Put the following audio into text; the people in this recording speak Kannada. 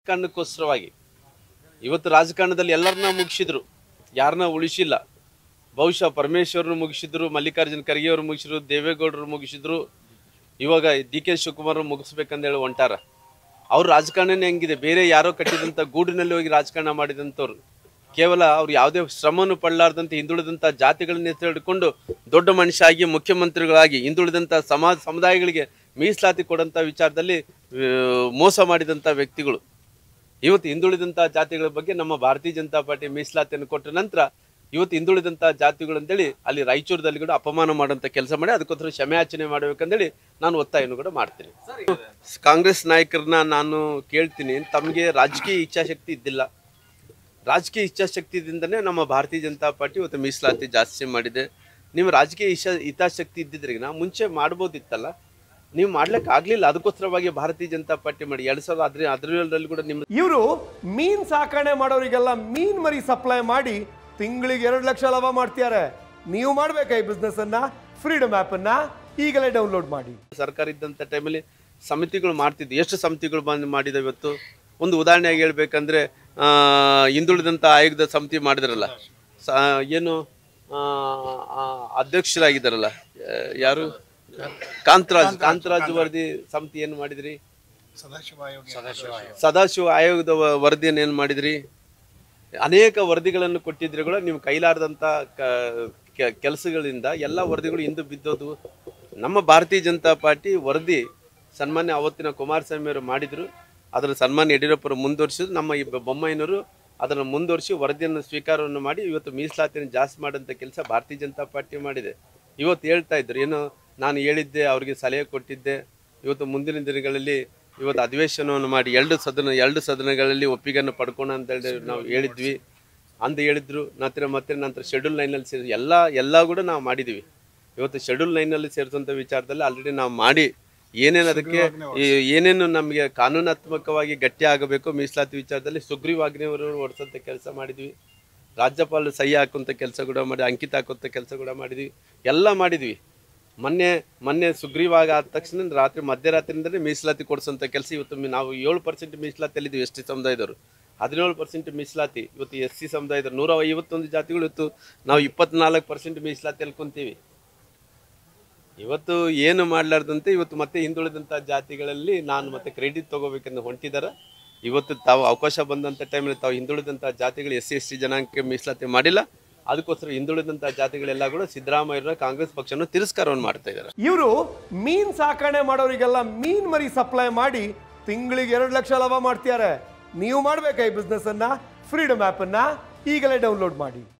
ರಾಜಕಾರಣಕ್ಕೋಸ್ಕರವಾಗಿ ಇವತ್ತು ರಾಜಕಾರಣದಲ್ಲಿ ಎಲ್ಲರನ್ನ ಮುಗಿಸಿದ್ರು ಯಾರನ್ನ ಉಳಿಸಿಲ್ಲ ಬಹುಶಃ ಪರಮೇಶ್ವರನು ಮುಗಿಸಿದ್ರು ಮಲ್ಲಿಕಾರ್ಜುನ ಖರ್ಗೆ ಅವರು ಮುಗಿಸಿದ್ರು ದೇವೇಗೌಡರು ಮುಗಿಸಿದ್ರು ಇವಾಗ ಡಿ ಕೆ ಶಿವಕುಮಾರ್ ಮುಗಿಸ್ಬೇಕಂದೇಳಿ ಹೊಂಟಾರ ಅವ್ರ ರಾಜಕಾರಣನೇ ಹೆಂಗಿದೆ ಬೇರೆ ಯಾರೋ ಕಟ್ಟಿದಂಥ ಗೂಡಿನಲ್ಲಿ ಹೋಗಿ ರಾಜಕಾರಣ ಮಾಡಿದಂಥವ್ರು ಕೇವಲ ಅವ್ರು ಯಾವುದೇ ಶ್ರಮವನ್ನು ಪಡಲಾರ್ದಂತೆ ಹಿಂದುಳಿದಂಥ ಜಾತಿಗಳನ್ನ ಹಿಡಿದುಕೊಂಡು ದೊಡ್ಡ ಮನುಷ್ಯ ಆಗಿ ಮುಖ್ಯಮಂತ್ರಿಗಳಾಗಿ ಹಿಂದುಳಿದಂಥ ಸಮಾಜ ಸಮುದಾಯಗಳಿಗೆ ಮೀಸಲಾತಿ ಕೊಡಂಥ ವಿಚಾರದಲ್ಲಿ ಆ, ಮೋಸ ಮಾಡಿದಂಥ ವ್ಯಕ್ತಿಗಳು ಇವತ್ತು ಹಿಂದುಳಿದಂಥ ಜಾತಿಗಳ ಬಗ್ಗೆ ನಮ್ಮ ಭಾರತೀಯ ಜನತಾ ಪಾರ್ಟಿ ಮೀಸಲಾತಿಯನ್ನು ಕೊಟ್ಟ ನಂತರ ಇವತ್ತು ಹಿಂದುಳಿದಂಥ ಜಾತಿಗಳು ಅಂತೇಳಿ ಅಲ್ಲಿ ರಾಯಚೂರದಲ್ಲಿ ಕೂಡ ಅಪಮಾನ ಮಾಡುವಂಥ ಕೆಲಸ ಮಾಡಿ ಅದಕ್ಕೋಸ್ಕರ ಕ್ಷಮೆಯಾಚನೆ ಮಾಡಬೇಕಂದೇಳಿ ನಾನು ಒತ್ತಾಯವನ್ನು ಕೂಡ ಮಾಡ್ತೀನಿ ಕಾಂಗ್ರೆಸ್ ನಾಯಕರನ್ನ ನಾನು ಕೇಳ್ತೀನಿ ತಮಗೆ ರಾಜಕೀಯ ಇಚ್ಛಾಶಕ್ತಿ ಇದ್ದಿಲ್ಲ ರಾಜಕೀಯ ಇಚ್ಛಾಶಕ್ತಿಯಿಂದನೇ ನಮ್ಮ ಭಾರತೀಯ ಜನತಾ ಪಾರ್ಟಿ ಇವತ್ತು ಮೀಸಲಾತಿ ಜಾಸ್ತಿ ಮಾಡಿದೆ ನೀವು ರಾಜಕೀಯ ಇಚ್ಛಾ ಹಿತಾಸಕ್ತಿ ಇದ್ದಿದ್ರಿಗಿನ ಮುಂಚೆ ಮಾಡ್ಬೋದಿತ್ತಲ್ಲ ನೀವು ಮಾಡ್ಲಿಕ್ಕೆ ಆಗ್ಲಿಲ್ಲ ಅದಕ್ಕೋಸ್ಕರವಾಗಿ ಭಾರತೀಯ ಜನತಾ ಪಾರ್ಟಿ ಮಾಡಿ ಎರಡ್ ಸಾವಿರದ ಹದಿನ ಹದಿನೇಳರಲ್ಲಿ ಕೂಡ ನಿಮ್ಮ ಇವರು ಮೀನ್ ಸಾಕಣೆ ಮಾಡೋರಿಗೆಲ್ಲ ಮೀನ್ ಮರಿ ಸಪ್ಲೈ ಮಾಡಿ ತಿಂಗಳಿಗೆ ಎರಡು ಲಕ್ಷ ಲಾಭ ಮಾಡ್ತಿದ್ದಾರೆ ನೀವು ಮಾಡ್ಬೇಕಾ ಈ ಬಿಸ್ನೆಸ್ ಅನ್ನ ಫ್ರೀಡಮ್ ಆಪ್ ಅನ್ನ ಈಗಲೇ ಡೌನ್ಲೋಡ್ ಮಾಡಿ ಸರ್ಕಾರ ಇದ್ದಂಥ ಟೈಮಲ್ಲಿ ಸಮಿತಿಗಳು ಮಾಡ್ತಿದ್ವಿ ಎಷ್ಟು ಸಮಿತಿಗಳು ಬಂದು ಮಾಡಿದಾವೆ ಇವತ್ತು ಒಂದು ಉದಾಹರಣೆಯಾಗಿ ಹೇಳ್ಬೇಕಂದ್ರೆ ಆ, ಹಿಂದುಳಿದಂಥ ಆಯೋಗದ ಸಮಿತಿ ಮಾಡಿದ್ರಲ್ಲ ಸ ಏನು ಆ, ಆ, ಅಧ್ಯಕ್ಷರಾಗಿದ್ದಾರಲ್ಲ ಆ, ಯಾರು ಕಾಂತರಾಜ್ ಕಾಂತರಾಜ್ ವರದಿ ಸಮಿತಿ ಏನು ಮಾಡಿದ್ರಿ ಸದಾಶಿವ ಆಯೋಗದ ವ- ವರದಿಯನ್ನು ಏನು ಮಾಡಿದ್ರಿ ಅನೇಕ ವರದಿಗಳನ್ನು ಕೊಟ್ಟಿದ್ರೆ ಕೂಡ ನೀವು ಕೈಲಾರದಂಥ ಕೆಲಸಗಳಿಂದ ಎಲ್ಲ ವರದಿಗಳು ಹಿಂದೆ ಬಿದ್ದೋದು ನಮ್ಮ ಭಾರತೀಯ ಜನತಾ ಪಾರ್ಟಿ ವರದಿ ಸನ್ಮಾನ್ಯ ಅವತ್ತಿನ ಕುಮಾರಸ್ವಾಮಿ ಅವರು ಮಾಡಿದ್ರು ಅದನ್ನು ಸನ್ಮಾನ್ಯ ಯಡಿಯೂರಪ್ಪರು ಮುಂದುವರಿಸಿದ್ರು ನಮ್ಮ ಈ ಬ- ಬೊಮ್ಮಾಯಿನವರು ಅದನ್ನು ಮುಂದುವರಿಸಿ ವರದಿಯನ್ನು ಸ್ವೀಕಾರವನ್ನು ಮಾಡಿ ಇವತ್ತು ಮೀಸಲಾತಿಯನ್ನು ಜಾಸ್ತಿ ಮಾಡೋಂಥ ಕೆಲಸ ಭಾರತೀಯ ಜನತಾ ಪಾರ್ಟಿ ಮಾಡಿದೆ ಇವತ್ತು ಹೇಳ್ತಾ ಇದ್ರು ಏನು ನಾನು ಹೇಳಿದ್ದೆ ಅವರಿಗೆ ಸಲಹೆ ಕೊಟ್ಟಿದ್ದೆ ಇವತ್ತು ಮುಂದಿನ ದಿನಗಳಲ್ಲಿ ಇವತ್ತು ಅಧಿವೇಶನವನ್ನು ಮಾಡಿ ಎರಡು ಸದನ ಎರಡು ಸದನಗಳಲ್ಲಿ ಒಪ್ಪಿಗೆಯನ್ನು ಪಡ್ಕೋಣ ಅಂತ ಹೇಳಿ ನಾವು ಹೇಳಿದ್ವಿ ಅಂದು ಹೇಳಿದ್ರು ನಂತರ ಮತ್ತೆ ನಂತರ ಶೆಡ್ಯೂಲ್ ಲೈನಲ್ಲಿ ಸೇರಿ ಎಲ್ಲ ಎಲ್ಲ ಕೂಡ ನಾವು ಮಾಡಿದ್ದೀವಿ ಇವತ್ತು ಶೆಡ್ಯೂಲ್ ಲೈನಲ್ಲಿ ಸೇರಿಸುವಂಥ ವಿಚಾರದಲ್ಲಿ ಆಲ್ರೆಡಿ ನಾವು ಮಾಡಿ ಏನೇನು ಅದಕ್ಕೆ ಈ ಏನೇನು ನಮಗೆ ಕಾನೂನಾತ್ಮಕವಾಗಿ ಗಟ್ಟಿ ಆಗಬೇಕು ಮೀಸಲಾತಿ ವಿಚಾರದಲ್ಲಿ ಸುಗ್ರೀವಾಜ್ಞೆಯವರು ಹೊರಸಂಥ ಕೆಲಸ ಮಾಡಿದ್ವಿ ರಾಜ್ಯಪಾಲರು ಸಹಿ ಹಾಕುವಂಥ ಕೆಲಸ ಕೂಡ ಮಾಡಿ ಅಂಕಿತ ಹಾಕುವಂಥ ಕೆಲಸ ಕೂಡ ಮಾಡಿದ್ವಿ ಎಲ್ಲ ಮಾಡಿದ್ವಿ ಮೊನ್ನೆ ಮೊನ್ನೆ ಸುಗ್ರೀವಾಗ ಆದ ತಕ್ಷಣ ರಾತ್ರಿ ಮಧ್ಯರಾತ್ರಿಯಿಂದಲೇ ಮೀಸಲಾತಿ ಕೊಡಿಸೋಂಥ ಕೆಲಸ ಇವತ್ತು ಮಿ- ನಾವು ಏಳು ಪರ್ಸೆಂಟ್ ಮೀಸಲಾತಿಯಲ್ಲಿದ್ದೀವಿ ಎಸ್ ಟಿ ಸಮುದಾಯದವರು ಹದಿನೇಳು ಪರ್ಸೆಂಟ್ ಮೀಸಲಾತಿ ಇವತ್ತು ಎಸ್ ಸಿ ಸಮುದಾಯದ ನೂರ ಐವತ್ತೊಂದು ಜಾತಿಗಳು ಇವತ್ತು ನಾವು ಇಪ್ಪತ್ನಾಲ್ಕು ಪರ್ಸೆಂಟ್ ಮೀಸಲಾತಿಯಲ್ಲಿ ಕುಂತೀವಿ ಇವತ್ತು ಏನು ಮಾಡಲಾರ್ದಂತೆ ಇವತ್ತು ಮತ್ತೆ ಹಿಂದುಳಿದಂಥ ಜಾತಿಗಳಲ್ಲಿ ನಾನು ಮತ್ತೆ ಕ್ರೆಡಿಟ್ ತಗೋಬೇಕಂತ ಹೊಂಟಿದ್ದಾರೆ ಇವತ್ತು ತಾವು ಅವಕಾಶ ಬಂದಂಥ ಟೈಮಲ್ಲಿ ತಾವು ಹಿಂದುಳಿದಂಥ ಜಾತಿಗಳು ಎಸ್ ಸಿ ಎಸ್ ಟಿ ಜನಾಂಗಕ್ಕೆ ಮೀಸಲಾತಿ ಮಾಡಿಲ್ಲ ಅದಕ್ಕೋಸ್ಕರ ಹಿಂದುಳಿದಂಥ ಜಾತಿಗಳೆಲ್ಲ ಕೂಡ ಸಿದ್ದರಾಮಯ್ಯರ ಕಾಂಗ್ರೆಸ್ ಪಕ್ಷವನ್ನು ತಿರಸ್ಕಾರವನ್ನು ಮಾಡ್ತಾ ಇದ್ದಾರೆ ಇವರು ಮೀನ್ ಸಾಕಣೆ ಮಾಡೋರಿಗೆಲ್ಲ ಮೀನ್ ಮರಿ ಸಪ್ಲೈ ಮಾಡಿ ತಿಂಗಳಿಗೆ ಎರಡು ಲಕ್ಷ ಲಾಭ ಮಾಡ್ತಿದ್ದಾರೆ ನೀವು ಮಾಡ್ಬೇಕಾ ಈ ಬಿಸ್ನೆಸ್ ಅನ್ನ ಫ್ರೀಡಮ್ ಆಪ್ ಅನ್ನ ಈಗಲೇ ಡೌನ್ಲೋಡ್ ಮಾಡಿ